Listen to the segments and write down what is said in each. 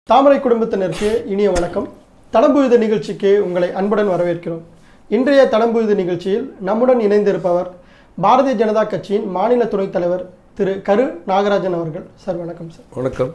தாமரை குடும்பத்தினருக்கு இனிய வணக்கம் தடம்புயுத நிகழ்ச்சிக்கு உங்களை அன்புடன் வரவேற்கிறோம் இன்றைய தடம்புயுத நிகழ்ச்சியில் நம்முடன் இணைந்திருப்பவர் பாரதிய ஜனதா கட்சியின் மாநில துணைத் தலைவர் திரு கரு நாகராஜன் அவர்கள் சார் வணக்கம் சார் வணக்கம்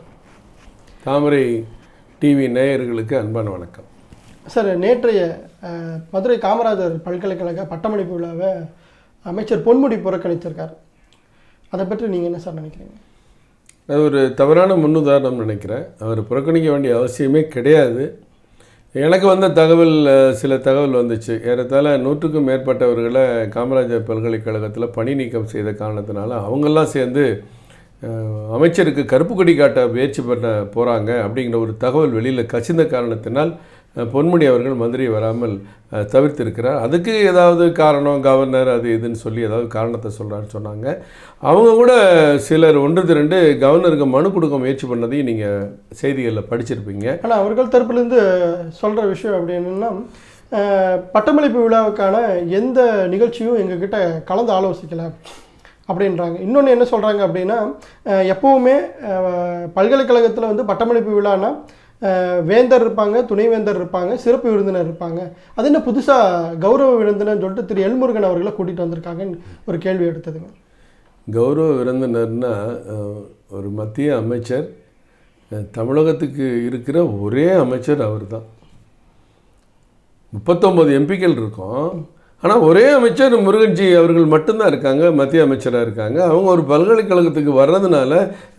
தாமரை டிவி நேயர்களுக்கு அன்பான வணக்கம் சார் நேற்றைய அஹ், மதுரை காமராஜர் பல்கலைக்கழக பட்டமளிப்பு விழாவை அமைச்சர் பொன்முடி புறக்கணிச்சிருக்கார் அதை பற்றி நீங்கள் என்ன சார் நினைக்கிறீங்க அது ஒரு தவறான முன்னுதாரணம் நினைக்கிறேன் அவர் புறக்கணிக்க வேண்டிய அவசியமே கிடையாது எனக்கு வந்த தகவல் அஹ், சில தகவல் வந்துச்சு ஏறத்தாழ நூற்றுக்கும் மேற்பட்டவர்களை காமராஜர் பல்கலைக்கழகத்தில் பணி நீக்கம் செய்த காரணத்தினால அவங்கெல்லாம் சேர்ந்து அஹ், அமைச்சருக்கு கருப்பு கொடி காட்ட முயற்சி பண்ண போகிறாங்க அப்படிங்கிற ஒரு தகவல் வெளியில் கசிந்த காரணத்தினால் அஹ், பொன்முடி அவர்கள் மதுரை வராமல் அஹ், தவிர்த்திருக்கிறார் அதுக்கு ஏதாவது காரணம் கவர்னர் அது இதுன்னு சொல்லி ஏதாவது காரணத்தை சொல்கிறான்னு சொன்னாங்க அவங்க கூட சிலர் ஒன்று திரண்டு கவர்னருக்கு மனு கொடுக்க முயற்சி பண்ணதையும் நீங்கள் செய்திகளில் படிச்சிருப்பீங்க ஆனால் அவர்கள் தரப்புலேருந்து சொல்கிற விஷயம் அப்படின்னா அஹ், பட்டமளிப்பு விழாவுக்கான எந்த நிகழ்ச்சியும் எங்ககிட்ட கலந்து ஆலோசிக்கல அப்படின்றாங்க இன்னொன்று என்ன சொல்கிறாங்க அப்படின்னா அஹ், எப்போவுமே பல்கலைக்கழகத்தில் வந்து பட்டமளிப்பு விழானா அஹ், வேந்தர் இருப்பாங்க துணைவேந்தர் இருப்பாங்க சிறப்பு விருந்தினர் இருப்பாங்க அது என்ன புதுசாக கௌரவ விருந்தினர்னு சொல்லிட்டு திரு எல்முருகன் அவர்களை கூட்டிகிட்டு வந்திருக்காங்கன்னு ஒரு கேள்வி எடுத்ததுங்க கௌரவ விருந்தினர்னா அஹ், ஒரு மத்திய அமைச்சர் அஹ், தமிழகத்துக்கு இருக்கிற ஒரே அமைச்சர் அவர் தான் முப்பத்தொம்பது எம்பிக்கள் இருக்கும் ஆனால் ஒரே அமைச்சர் முருகன்ஜி அவர்கள் மட்டும்தான் இருக்காங்க மத்திய அமைச்சராக இருக்காங்க அவங்க ஒரு பல்கலைக்கழகத்துக்கு வர்றதுனால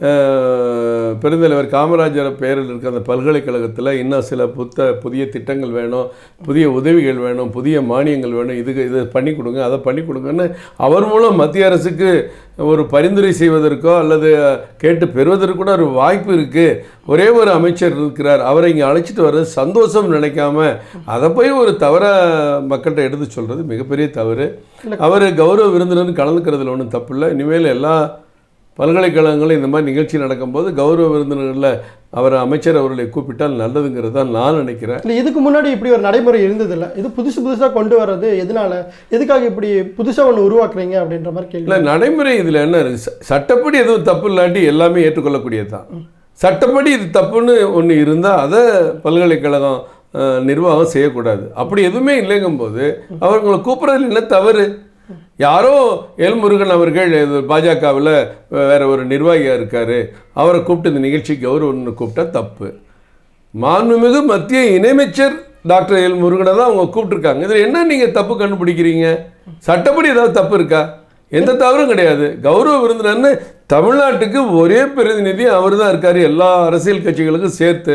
அஹ், பெருந்தலைவர் காமராஜர் பெயரில் இருக்க அந்த பல்கலைக்கழகத்தில் இன்னும் சில புத்த புதிய திட்டங்கள் வேணும் புதிய உதவிகள் வேணும் புதிய மானியங்கள் வேணும் இதுக்கு இதை பண்ணி கொடுங்க அதை பண்ணி கொடுங்கன்னு அவர் மூலம் மத்திய அரசுக்கு ஒரு பரிந்துரை செய்வதற்கோ அல்லது கேட்டு பெறுவதற்கு கூட ஒரு வாய்ப்பு இருக்குது ஒரே ஒரு அமைச்சர் இருக்கிறார் அவரை இங்கே அழைச்சிட்டு வர்றது சந்தோஷம் நினைக்காம அதை போய் ஒரு தவற மக்கள்கிட்ட எடுத்து சொல்கிறது மிகப்பெரிய தவறு அவர் கௌரவ விருந்தினர் கலந்துக்கிறதுல ஒன்றும் தப்பு இல்லை இனிமேல் எல்லா பல்கலைக்கழகங்களும் இந்த மாதிரி நிகழ்ச்சி நடக்கும்போது கௌரவ விருந்தினர்களில் அவர் அமைச்சர் அவர்களை கூப்பிட்டால் நல்லதுங்கிறது தான் நான் நினைக்கிறேன் இல்லை இதுக்கு முன்னாடி இப்படி ஒரு நடைமுறை இருந்ததில்ல இது புதுசு புதுசாக கொண்டு வர்றது எதனால எதுக்காக இப்படி புதுசாக ஒன்று உருவாக்குறீங்க அப்படின்ற மாதிரி கேள்வி இல்லை நடைமுறை இதில் என்ன இருக்கு ச- சட்டப்படி எதுவும் தப்பு இல்லாட்டி எல்லாமே ஏற்றுக்கொள்ளக்கூடியது தான் சட்டப்படி இது தப்புன்னு ஒன்று இருந்தால் அதை பல்கலைக்கழகம் அஹ், நிர்வாகம் செய்யக்கூடாது அப்படி எதுவுமே இல்லைங்கும்போது அவர்களை கூப்பிட்றதுல என்ன தவறு யாரோ எல்முருகன் அவர்கள் பாஜகவில் வேற ஒரு நிர்வாகியாக இருக்கார் அவரை கூப்பிட்டு இந்த நிகழ்ச்சி கௌரவம்னு கூப்பிட்டா தப்பு மாண்புமிகு மத்திய இணையமைச்சர் டாக்டர் எல் முருகனை தான் அவங்க கூப்பிட்டுருக்காங்க இதில் என்ன நீங்கள் தப்பு கண்டுபிடிக்கிறீங்க சட்டப்படி ஏதாவது தப்பு இருக்கா எந்த தவறும் கிடையாது கௌரவ விருந்தினர்னு தமிழ்நாட்டுக்கு ஒரே பிரதிநிதி அவர் தான் இருக்கார் எல்லா அரசியல் கட்சிகளுக்கும் சேர்த்து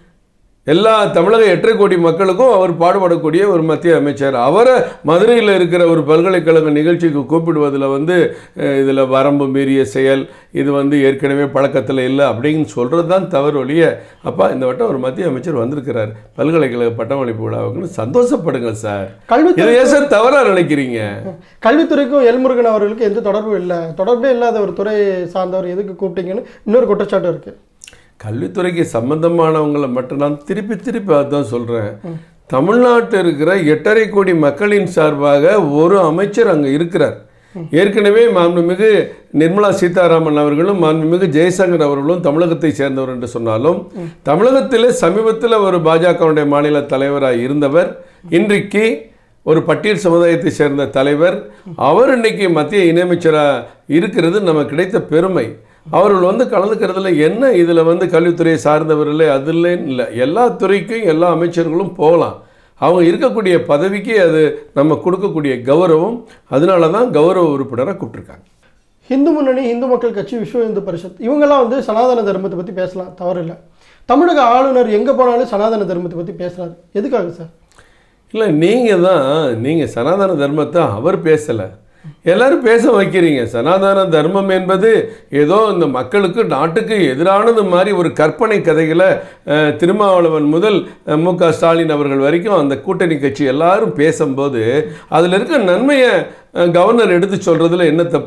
எல்லா தமிழக எட்டரை கோடி மக்களுக்கும் அவர் பாடுபடக்கூடிய ஒரு மத்திய அமைச்சர் அவரை மதுரையில் இருக்கிற ஒரு பல்கலைக்கழக நிகழ்ச்சிக்கு கூப்பிடுவதில் வந்து இதில் வரம்பு மீறிய செயல் இது வந்து ஏற்கனவே பழக்கத்தில் இல்லை அப்படின்னு சொல்கிறது தான் தவறு ஒழிய அப்பா இந்த வட்டம் ஒரு மத்திய அமைச்சர் வந்திருக்கிறார் பல்கலைக்கழக பட்டமளிப்பு விழாவுக்குன்னு சந்தோஷப்படுங்க சார் கல்வித்துறை இதை ஏன் சார் தவறாக நினைக்கிறீங்க கல்வித்துறைக்கும் எல்முருகன் அவர்களுக்கு எந்த தொடர்பும் இல்லை தொடர்பே இல்லாத ஒரு துறை சார்ந்தவர் எதுக்கு கூப்பிட்டீங்கன்னு இன்னொரு குற்றச்சாட்டு இருக்கு கல்வித்துறைக்கு சம்பந்தமானவங்களை மட்டும் நான் திருப்பி திருப்பி அதுதான் சொல்கிறேன் தமிழ்நாட்டில் இருக்கிற எட்டரை கோடி மக்களின் சார்பாக ஒரு அமைச்சர் அங்கே இருக்கிறார் ஏற்கனவே மாண்புமிகு நிர்மலா சீதாராமன் அவர்களும் மாண்புமிகு ஜெயசங்கர் அவர்களும் தமிழகத்தை சேர்ந்தவர் என்று சொன்னாலும் தமிழகத்தில் சமீபத்தில் ஒரு பாஜகவுடைய மாநில தலைவராக இருந்தவர் இன்றைக்கு ஒரு பட்டியல் சமுதாயத்தை சேர்ந்த தலைவர் அவர் இன்னைக்கு மத்திய இணையமைச்சராக இருக்கிறது நமக்கு கிடைத்த பெருமை அவர்கள் வந்து கலந்துக்கிறதுல என்ன இதில் வந்து கல்வித்துறையை சார்ந்தவர்களே அதில் இல்லை எல்லா துறைக்கும் எல்லா அமைச்சர்களும் போகலாம் அவங்க இருக்கக்கூடிய பதவிக்கு அது நம்ம கொடுக்கக்கூடிய கௌரவம் அதனால தான் கௌரவ உறுப்பினரை கூப்பிட்டுருக்காங்க இந்து முன்னணி இந்து மக்கள் கட்சி விஸ்வ இந்து பரிஷத் இவங்கெல்லாம் வந்து சனாதன தர்மத்தை பற்றி பேசலாம் தவறில்லை தமிழக ஆளுநர் எங்கே போனாலும் சனாதன தர்மத்தை பற்றி பேசுகிறாரு எதுக்காக சார் இல்லை நீங்கள் தான் நீங்கள் சனாதன தர்மத்தை அவர் பேசலை எல்லாரும் பேச வைக்கிறீங்க சனாதன தர்மம் என்பது ஏதோ இந்த மக்களுக்கு நாட்டுக்கு எதிரானது மாதிரி ஒரு கற்பனை கதைகளை அஹ், திருமாவளவன் முதல் அஹ், மு க ஸ்டாலின் அவர்கள் வரைக்கும் அந்த கூட்டணி கட்சி எல்லாரும் பேசும்போது அதில் இருக்க நன்மையை அஹ், கவர்னர் எடுத்து சொல்கிறதுல என்ன தப்பு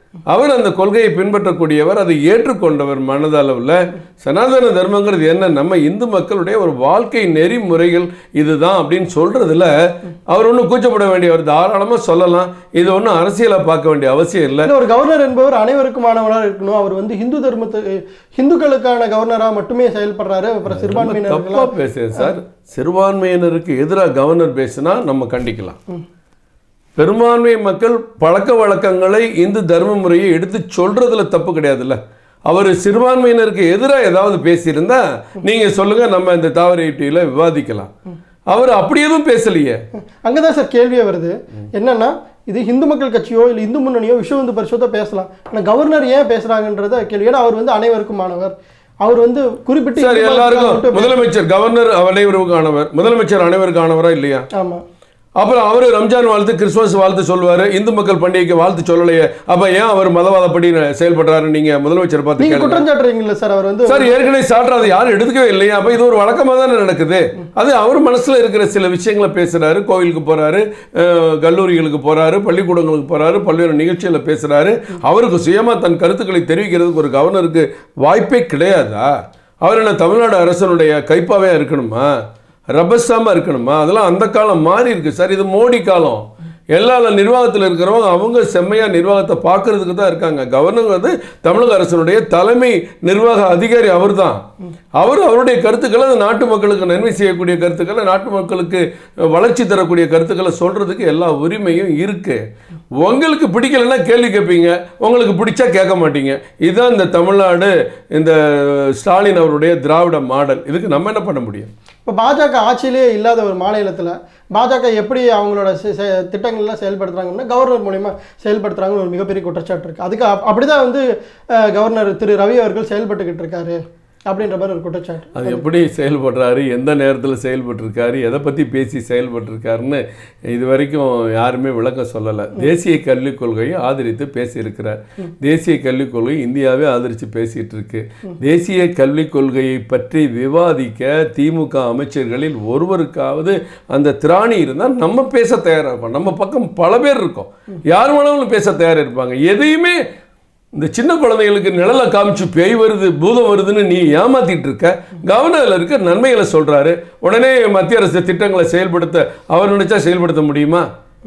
அவர் அந்த கொள்கையை பின்பற்றக்கூடியவர் அதை ஏற்றுக்கொண்டவர் மனதளவில் சனாதன தர்மங்கிறது என்ன நம்ம இந்து மக்களுடைய ஒரு வாழ்க்கை நெறிமுறைகள் இதுதான் அப்படின்னு சொல்றதுல அவர் ஒன்றும் கூச்சப்பட வேண்டியவர் தாராளமாக சொல்லலாம் இது ஒன்றும் அரசியலை பார்க்க வேண்டிய அவசியம் இல்லை இல்ல ஒரு கவர்னர் என்பவர் அனைவருக்குமானவராக இருக்கணும் அவர் வந்து ஹிந்து தர்மத்து ஹிந்துக்களுக்கான கவர்னரா மட்டுமே செயல்படுறாரு அப்புறம் தப்பா சிறுபான்மையினர்கள் பேசுறேன் சார் சிறுபான்மையினருக்கு எதிராக கவர்னர் பேசினா நம்ம கண்டிக்கலாம் பெரும்பான்மை மக்கள் பழக்க வழக்கங்களை இந்து தர்ம முறையை எடுத்து சொல்றதுல தப்பு கிடையாதுல்ல அவர் சிறுபான்மையினருக்கு எதிராக ஏதாவது பேசியிருந்தா நீங்க சொல்லுங்க நம்ம இந்த தாவரைட்டியில் விவாதிக்கலாம் அவர் அப்படி எதுவும் பேசலையே அங்கதான் சார் கேள்வியே வருது என்னன்னா இது இந்து மக்கள் கட்சியோ இல்லை இந்து முன்னணியோ விஸ்வ இந்து பரிஷத்தோ பேசலாம் ஆனா கவர்னர் ஏன் பேசுறாங்கன்றத கேள்வி ஏன்னா அவர் வந்து அனைவருக்குமானவர் அவர் வந்து குறிப்பிட்டு சார் இந்து எல்லாருக்கும் மட்டும் முதலமைச்சர் கவர்னர் அனைவருக்கானவர் முதலமைச்சர் அனைவருக்கானவரா இல்லையா ஆமா அப்புறம் அவர் ரம்ஜான் வாழ்த்து கிறிஸ்துமஸ் வாழ்த்து சொல்லுவாரு இந்து மக்கள் பண்டிகைக்கு வாழ்த்து சொல்லலையே அப்ப ஏன் அவர் மதவாதப்படி செயல்படுறாரு நீங்க முதலமைச்சர் பார்த்து நீங்க கேளுங்க குற்றம் சாட்டுறீங்கல்ல சார் அவர் வந்து சார் ஏற்கனவே சாட்டுறது யாரும் எடுத்துக்கவே இல்லையா அப்ப இது ஒரு வழக்கமா தானே நடக்குது அது அவர் மனசுல இருக்கிற சில விஷயங்களை பேசுறாரு கோவிலுக்கு போறாரு அஹ், கல்லூரிகளுக்கு போறாரு பள்ளிக்கூடங்களுக்கு போறாரு பல்வேறு நிகழ்ச்சிகளை பேசுறாரு அவருக்கு சுயமா தன் கருத்துக்களை தெரிவிக்கிறதுக்கு ஒரு கவர்னருக்கு வாய்ப்பே கிடையாதா அவர் என்ன தமிழ்நாடு அரசனுடைய கைப்பாவே இருக்கணுமா ரபஸ்தாமா இருக்கணுமா அதெல்லாம் அந்த காலம் மாறி இருக்கு சார் இது மோடி காலம் எல்லா நிர்வாகத்தில் இருக்கிறவங்க அவங்க செம்மையாக நிர்வாகத்தை பார்க்கறதுக்கு தான் இருக்காங்க கவர்னர் வந்து தமிழக அரசனுடைய தலைமை நிர்வாக அதிகாரி அவர்தான் அவர் அவருடைய கருத்துக்களை அந்த நாட்டு மக்களுக்கு நன்மை செய்யக்கூடிய கருத்துக்களை நாட்டு மக்களுக்கு வளர்ச்சி தரக்கூடிய கருத்துக்களை சொல்றதுக்கு எல்லா உரிமையும் இருக்கு உங்களுக்கு பிடிக்கலைன்னா கேள்வி கேட்பீங்க உங்களுக்கு பிடிச்சா கேட்க மாட்டீங்க இதுதான் இந்த தமிழ்நாடு இந்த ஸ்டாலின் அவருடைய திராவிட மாடல் இதுக்கு நம்ம என்ன பண்ண முடியும் இப்போ பாஜக ஆட்சியிலே இல்லாத ஒரு மாநிலத்தில் பாஜக எப்படி அவங்களோட செ- செ- திட்டங்கள்லாம் செயல்படுத்துறாங்கன்னா கவர்னர் மூலியமா செயல்படுத்துறாங்கன்னு ஒரு மிகப்பெரிய குற்றச்சாட்டு இருக்கு அதுக்கு அப்- அப்படிதான் வந்து அஹ், கவர்னர் திரு ரவி அவர்கள் செயல்பட்டுக்கிட்டு இருக்காரு அப்படின்ற மாதிரி ஒரு குற்றச்சாட்டு அது எப்படி செயல்படுறாரு எந்த நேரத்தில் செயல்பட்டிருக்காரு எதை பற்றி பேசி செயல்பட்டிருக்காருன்னு இது வரைக்கும் யாருமே விளக்கம் சொல்லலை தேசிய கல்விக் கொள்கையை ஆதரித்து பேசியிருக்கிறார் தேசிய கல்விக் கொள்கை இந்தியாவே ஆதரித்து பேசிகிட்டு இருக்கு தேசிய கல்விக் கொள்கையை பற்றி விவாதிக்க திமுக அமைச்சர்களில் ஒருவருக்காவது அந்த திராணி இருந்தால் நம்ம பேச தயாராக இருக்கோம் நம்ம பக்கம் பல பேர் இருக்கோம் யார் வேணாலும் பேச தயாராக இருப்பாங்க எதையுமே இந்த சின்ன குழந்தைகளுக்கு நிழலை காமிச்சு பேய் வருது பூதம் வருதுன்னு நீ ஏமாத்திட்டு இருக்க கவர்னர்ல இருக்க நன்மைகளை சொல்றாரு உடனே மத்திய அரசு திட்டங்களை செயல்படுத்த அவர் நினைச்சா செயல்படுத்த முடியுமா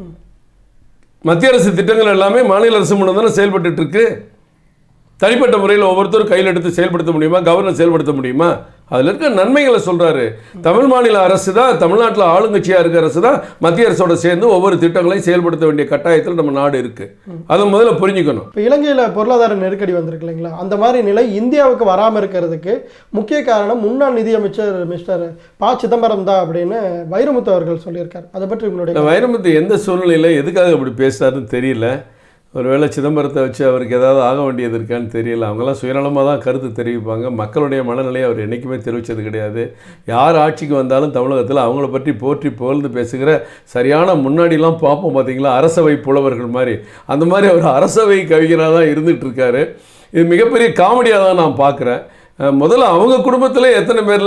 மத்திய அரசு திட்டங்கள் எல்லாமே மாநில அரசு மூலம் தானே செயல்பட்டுட்டு இருக்கு தனிப்பட்ட முறையில் ஒவ்வொருத்தரும் கையில் எடுத்து செயல்படுத்த முடியுமா கவர்னர் செயல்படுத்த முடியுமா அதில் இருக்க நன்மைகளை சொல்றாரு தமிழ் மாநில அரசு தான் தமிழ்நாட்டில் ஆளுங்கட்சியாக இருக்க அரசு தான் மத்திய அரசோட சேர்ந்து ஒவ்வொரு திட்டங்களையும் செயல்படுத்த வேண்டிய கட்டாயத்தில் நம்ம நாடு இருக்கு அதை முதல்ல புரிஞ்சுக்கணும் இப்போ இலங்கையில் பொருளாதார நெருக்கடி வந்திருக்கு இல்லைங்களா அந்த மாதிரி நிலை இந்தியாவுக்கு வராமல் இருக்கிறதுக்கு முக்கிய காரணம் முன்னாள் நிதியமைச்சர் மிஸ்டர் ப சிதம்பரம் தான் அப்படின்னு வைரமுத்து அவர்கள் சொல்லியிருக்காரு அதை பற்றி உங்களுடைய இந்த வைரமுத்து எந்த சூழ்நிலையில் எதுக்காக அப்படி பேசுறாருன்னு தெரியல ஒருவேளை சிதம்பரத்தை வச்சு அவருக்கு ஏதாவது ஆக வேண்டியது இருக்கான்னு தெரியல அவங்கெல்லாம் சுயநலமாக தான் கருத்து தெரிவிப்பாங்க மக்களுடைய மனநிலையை அவர் என்றைக்குமே தெரிவித்தது கிடையாது யார் ஆட்சிக்கு வந்தாலும் தமிழகத்தில் அவங்கள பற்றி போற்றி புகழ்ந்து பேசுகிற சரியான முன்னாடிலாம் பார்ப்போம் பார்த்தீங்களா அரசவை புலவர்கள் மாதிரி அந்த மாதிரி அவர் அரசவை கவிஞராக தான் இருந்துட்டு இருக்காரு இது மிகப்பெரிய காமெடியாக தான் நான் பார்க்குறேன் அஹ் முதல்ல அவங்க குடும்பத்தில் எத்தனை பேரில்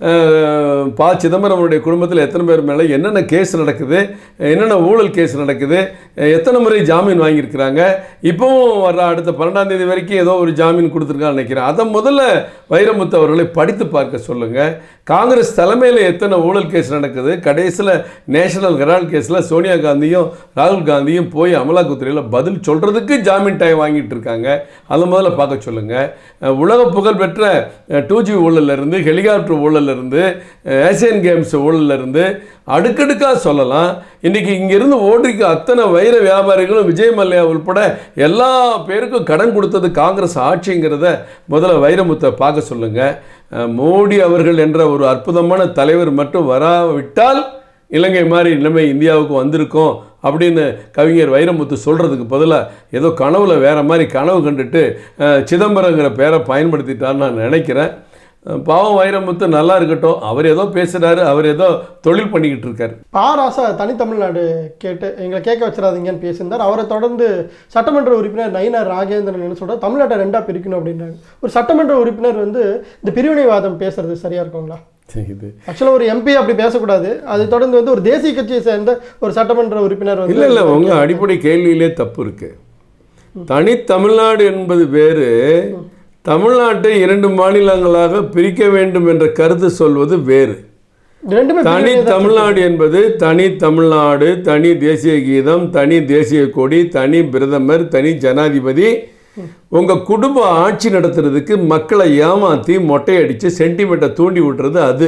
பா சிதம்பரமுடைய குடும்பத்தில் எத்தனை பேர் மேலே என்னென்ன கேஸ் நடக்குது என்னென்ன ஊழல் கேஸ் நடக்குது அஹ் எத்தனை முறை ஜாமீன் வாங்கியிருக்கிறாங்க இப்போவும் வர்ற அடுத்த பன்னெண்டாம் தேதி வரைக்கும் ஏதோ ஒரு ஜாமீன் கொடுத்துருக்கான்னு நினைக்கிறேன் அதை முதல்ல வைரமுத்து அவர்களை படித்து பார்க்க சொல்லுங்கள் காங்கிரஸ் தலைமையில் எத்தனை ஊழல் கேஸ் நடக்குது கடைசியில் நேஷனல் ஹெரால்ட் கேஸில் சோனியா காந்தியும் ராகுல் காந்தியும் போய் அமலாக்கத்துறையில் பதில் சொல்கிறதுக்கு ஜாமீன் டைம் வாங்கிட்டு இருக்காங்க அதை முதல்ல பார்க்க சொல்லுங்கள் உலக புகழ்பெற்ற டூ ஜி ஊழல்லேருந்து ஹெலிகாப்டர் ஊழல்லேருந்து ஏசியன் கேம்ஸ் ஊழல்லேருந்து அடுக்கடுக்காக சொல்லலாம் இன்றைக்கி இங்கேருந்து ஓடிக்கு அத்தனை வைர வியாபாரிகளும் விஜய் மல்லையா உள்பட எல்லா பேருக்கும் கடன் கொடுத்தது காங்கிரஸ் ஆட்சிங்கிறத முதல்ல வைரமுத்தை பார்க்க சொல்லுங்கள் அஹ் மோடி அவர்கள் என்ற ஒரு அற்புதமான தலைவர் மட்டும் வராவிட்டால் இலங்கை மாதிரி நிலைமை இந்தியாவுக்கு வந்திருக்கும் அப்படின்னு கவிஞர் வைரமுத்து சொல்கிறதுக்கு பதிலாக ஏதோ கனவுல வேற மாதிரி கனவு கண்டுட்டு அஹ், சிதம்பரங்கிற பேரை பயன்படுத்திட்டான்னு நான் நினைக்கிறேன் அஹ், பாவம் வைரமுத்து நல்லா இருக்கட்டும் அவர் ஏதோ பேசுகிறாரு அவர் ஏதோ தொழில் பண்ணிக்கிட்டு இருக்காரு பா ராசா தனித்தமிழ்நாடு கேட்டு எங்களை கேட்க வச்சிடாதீங்கன்னு பேசியிருந்தார் அவரை தொடர்ந்து சட்டமன்ற உறுப்பினர் நயினார் ராஜேந்திரன் என்ன சொல்றாரு தமிழ்நாட்டை ரெண்டா பிரிக்கணும் அப்படின்றாங்க ஒரு சட்டமன்ற உறுப்பினர் வந்து இந்த பிரிவினைவாதம் பேசுறது சரியா இருக்குங்களா இது ஆக்சுவலாக ஒரு எம்பி அப்படி பேசக்கூடாது அதை தொடர்ந்து வந்து ஒரு தேசிய கட்சியை சேர்ந்த ஒரு சட்டமன்ற உறுப்பினர் வந்து இல்லை இல்லை உங்கள் அடிப்படை கேள்வியிலே தப்பு இருக்குது தனி தமிழ்நாடு என்பது வேறு தமிழ்நாட்டை இரண்டு மாநிலங்களாக பிரிக்க வேண்டும் என்ற கருத்து சொல்வது வேறு ரெண்டுமே தனி தமிழ்நாடு என்பது தனி தமிழ்நாடு தனி தேசிய கீதம் தனி தேசிய கொடி தனி பிரதமர் தனி ஜனாதிபதி உங்க குடும்பம் ஆட்சி நடத்துறதுக்கு மக்களை ஏமாத்தி மொட்டையடிச்சு சென்டிமெண்ட்டை தூண்டி விட்டுறது அது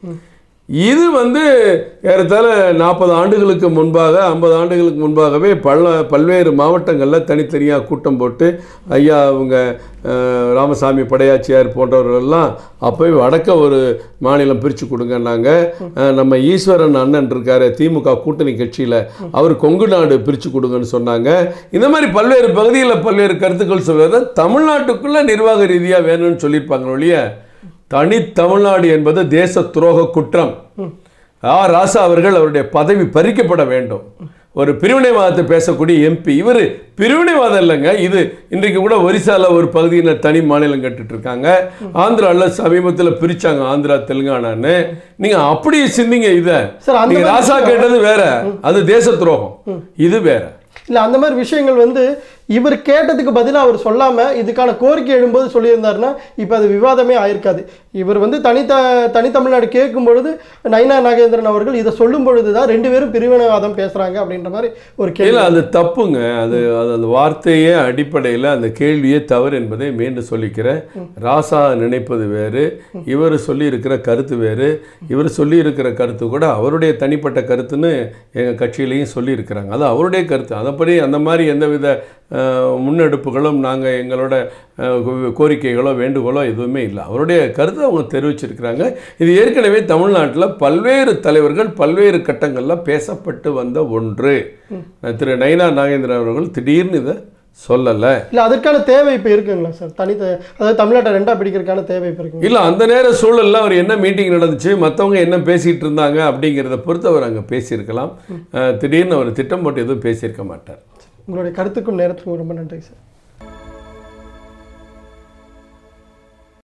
இது வந்து ஏறத்தாழ நாற்பது ஆண்டுகளுக்கு முன்பாக ஐம்பது ஆண்டுகளுக்கு முன்பாகவே பல பல்வேறு மாவட்டங்களில் தனித்தனியாக கூட்டம் போட்டு ஐயா அவங்க அஹ், ராமசாமி படையாச்சியார் போன்றவர்கள்லாம் அப்போவே வடக்க ஒரு மாநிலம் பிரித்து கொடுங்கன்னாங்க அஹ், நம்ம ஈஸ்வரன் அண்ணன் இருக்காரு திமுக கூட்டணி கட்சியில் அவர் கொங்கு நாடு பிரித்து கொடுங்கன்னு சொன்னாங்க இந்த மாதிரி பல்வேறு பகுதிகளில் பல்வேறு கருத்துக்கள் சொல்வது தமிழ்நாட்டுக்குள்ளே நிர்வாக ரீதியாக வேணும்னு சொல்லியிருப்பாங்க ஒழிய தனி தமிழ்நாடு என்பது தேச துரோக குற்றம் ஆ ராசா அவர்கள் அவருடைய பதவி பறிக்கப்பட வேண்டும் ஒரு பிரிவினைவாதத்தை பேசக்கூடிய எம்பி இவர் பிரிவினைவாதம் இல்லைங்க இது இன்றைக்கு கூட ஒரிசால ஒரு பகுதியினர் தனி மாநிலம் கட்டுட்டு இருக்காங்க ஆந்திராவில் சமீபத்தில் பிரிச்சாங்க ஆந்திரா தெலுங்கானான்னு நீங்க அப்படி சிந்திங்க இதை சார், அந்த நீங்க மாதிரி ராசா கேட்டது வேற அது தேச துரோகம் இது வேற இல்லை அந்த மாதிரி விஷயங்கள் வந்து இவர் கேட்டதுக்கு பதிலாக அவர் சொல்லாமல் இதுக்கான கோரிக்கை எழும்போது சொல்லியிருந்தாருன்னா இப்போ அது விவாதமே ஆயிருக்காது இவர் வந்து தனித்த தனித்தமிழ்நாடு கேட்கும் பொழுது நைனா நாகேந்திரன் அவர்கள் இதை சொல்லும் பொழுது தான் ரெண்டு பேரும் பிரிவினைவாதம் பேசுகிறாங்க அப்படின்ற மாதிரி ஒரு கேள்வி இல்லை அது தப்புங்க அது அது அந்த வார்த்தையே அடிப்படையில் அந்த கேள்வியே தவறு என்பதை மீண்டும் சொல்லிக்கிறேன் ராசா நினைப்பது வேறு இவர் சொல்லியிருக்கிற கருத்து வேறு இவர் சொல்லியிருக்கிற கருத்து கூட அவருடைய தனிப்பட்ட கருத்துன்னு எங்கள் கட்சியிலையும் சொல்லியிருக்கிறாங்க அது அவருடைய கருத்து அதைப்படி அந்த மாதிரி எந்தவித அஹ், முன்னெடுப்புகளும் நாங்கள் எங்களோட அஹ், கோ- கோரிக்கைகளோ வேண்டுகோளோ எதுவுமே இல்லை அவருடைய கருத்தை அவங்க தெரிவிச்சிருக்கிறாங்க இது ஏற்கனவே தமிழ்நாட்டில் பல்வேறு தலைவர்கள் பல்வேறு கட்டங்களில் பேசப்பட்டு வந்த ஒன்று திரு நயினா நாகேந்திரன் அவர்கள் திடீர்னு இதை சொல்லலை இல்லை அதற்கான தேவை இப்போ இருக்குங்களா சார் தனித்த அதாவது தமிழ்நாட்டை ரெண்டாக பிடிக்கிறதுக்கான தேவை இப்போ இருக்குங்க இல்லை அந்த நேர சூழலில் அவர் என்ன மீட்டிங் நடந்துச்சு மற்றவங்க என்ன பேசிகிட்டு இருந்தாங்க அப்படிங்கிறத பொறுத்து அவர் அங்கே பேசியிருக்கலாம் அஹ், திடீர்னு அவர் திட்டம் போட்டு எதுவும் பேசியிருக்க மாட்டார் உங்களுடைய கருத்துக்கும் நேரத்துக்கும் ரொம்ப நன்றி சார்